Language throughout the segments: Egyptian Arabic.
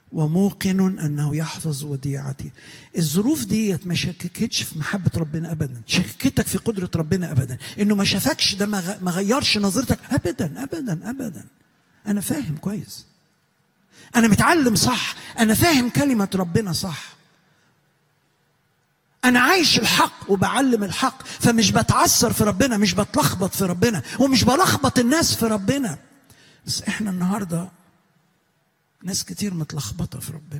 وموقن انه يحفظ وديعتي الظروف ديت ما شككتش في محبه ربنا ابدا شككتك في قدره ربنا ابدا انه ما شافكش ده ما غ- ما غيرش نظرتك ابدا ابدا ابدا انا فاهم كويس انا متعلم صح انا فاهم كلمه ربنا صح انا عايش الحق وبعلم الحق فمش بتعثر في ربنا مش بتلخبط في ربنا ومش بلخبط الناس في ربنا بس احنا النهارده ناس كتير متلخبطه في ربنا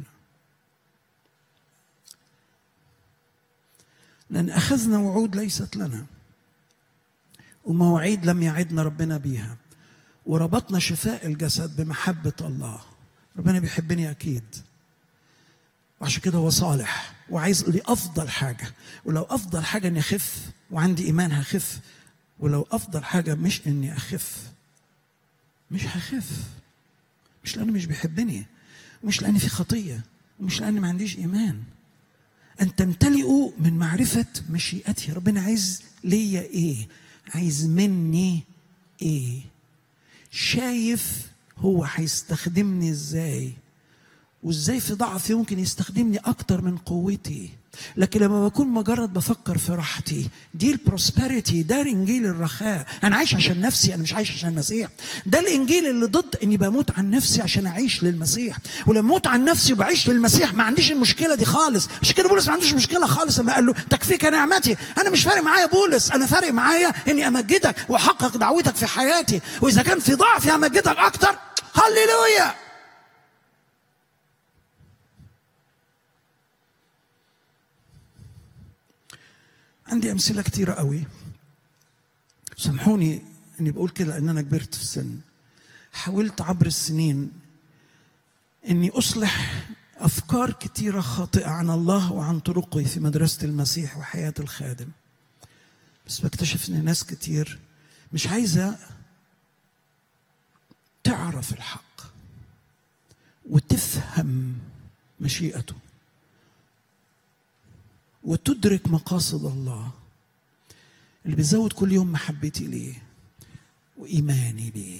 لان اخذنا وعود ليست لنا ومواعيد لم يعدنا ربنا بيها وربطنا شفاء الجسد بمحبه الله ربنا بيحبني اكيد وعشان كده هو صالح وعايز لي افضل حاجه ولو افضل حاجه اني اخف وعندي ايمان هخف ولو افضل حاجه مش اني اخف مش هخف مش لانه مش بيحبني ومش لاني في خطيه ومش لاني ما عنديش ايمان ان تمتلئوا من معرفه مشيئته ربنا عايز ليا ايه عايز مني ايه شايف هو هيستخدمني ازاي وازاي في ضعفي يمكن يستخدمني اكتر من قوتي لكن لما بكون مجرد بفكر في راحتي دي البروسبريتي ده الانجيل الرخاء انا عايش عشان نفسي انا مش عايش عشان المسيح ده الانجيل اللي ضد اني بموت عن نفسي عشان اعيش للمسيح ولما اموت عن نفسي وبعيش للمسيح ما عنديش المشكله دي خالص عشان كده بولس ما عندوش مشكله خالص لما قال له تكفيك نعمتي انا مش فارق معايا بولس انا فارق معايا اني امجدك واحقق دعوتك في حياتي واذا كان في ضعفي امجدك اكتر هللويا عندي امثله كتيره قوي سامحوني اني بقول كده لان انا كبرت في السن حاولت عبر السنين اني اصلح افكار كتيره خاطئه عن الله وعن طرقه في مدرسه المسيح وحياه الخادم بس بكتشف ان ناس كتير مش عايزه تعرف الحق وتفهم مشيئته وتدرك مقاصد الله اللي بيزود كل يوم محبتي ليه وإيماني بيه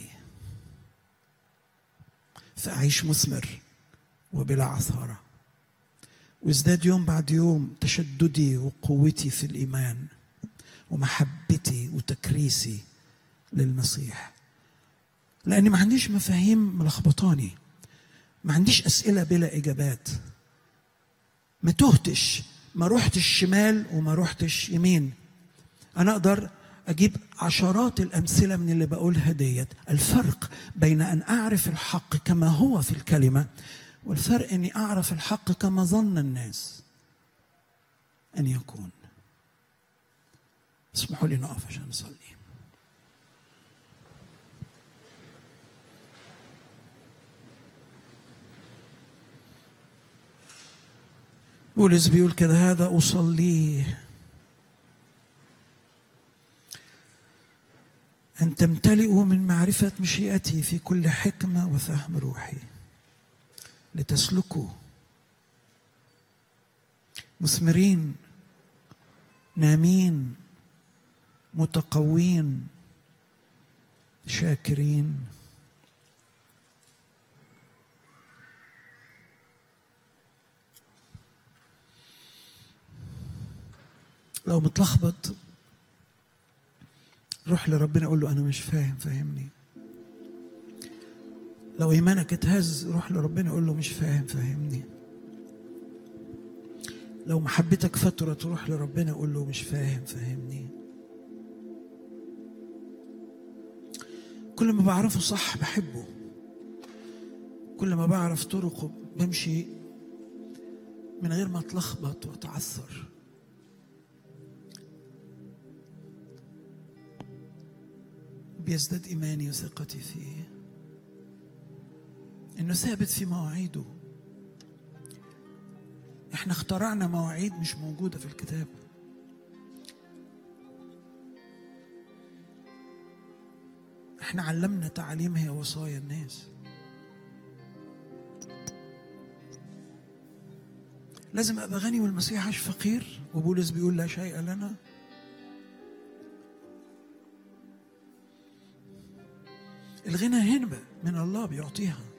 فأعيش مثمر وبلا عثارة وازداد يوم بعد يوم تشددي وقوتي في الإيمان ومحبتي وتكريسي للمسيح لأني ما عنديش مفاهيم ملخبطاني ما عنديش أسئلة بلا إجابات ما تهتش ما روحتش شمال وما روحتش يمين انا اقدر اجيب عشرات الامثله من اللي بقولها ديت الفرق بين ان اعرف الحق كما هو في الكلمه والفرق اني اعرف الحق كما ظن الناس ان يكون اسمحوا لي نقف عشان نصلي بولس بيقول كده هذا أصليه أن تمتلئوا من معرفة مشيئتي في كل حكمة وفهم روحي لتسلكوا مثمرين نامين متقوين شاكرين لو متلخبط روح لربنا قول له انا مش فاهم فهمني لو ايمانك اتهز روح لربنا قول له مش فاهم فهمني لو محبتك فترة تروح لربنا قول له مش فاهم فهمني كل ما بعرفه صح بحبه كل ما بعرف طرقه بمشي من غير ما اتلخبط واتعثر بيزداد ايماني وثقتي فيه انه ثابت في مواعيده احنا اخترعنا مواعيد مش موجوده في الكتاب احنا علمنا تعاليم هي وصايا الناس لازم ابقى غني والمسيح عاش فقير وبولس بيقول لا شيء لنا الغنى هنا من الله بيعطيها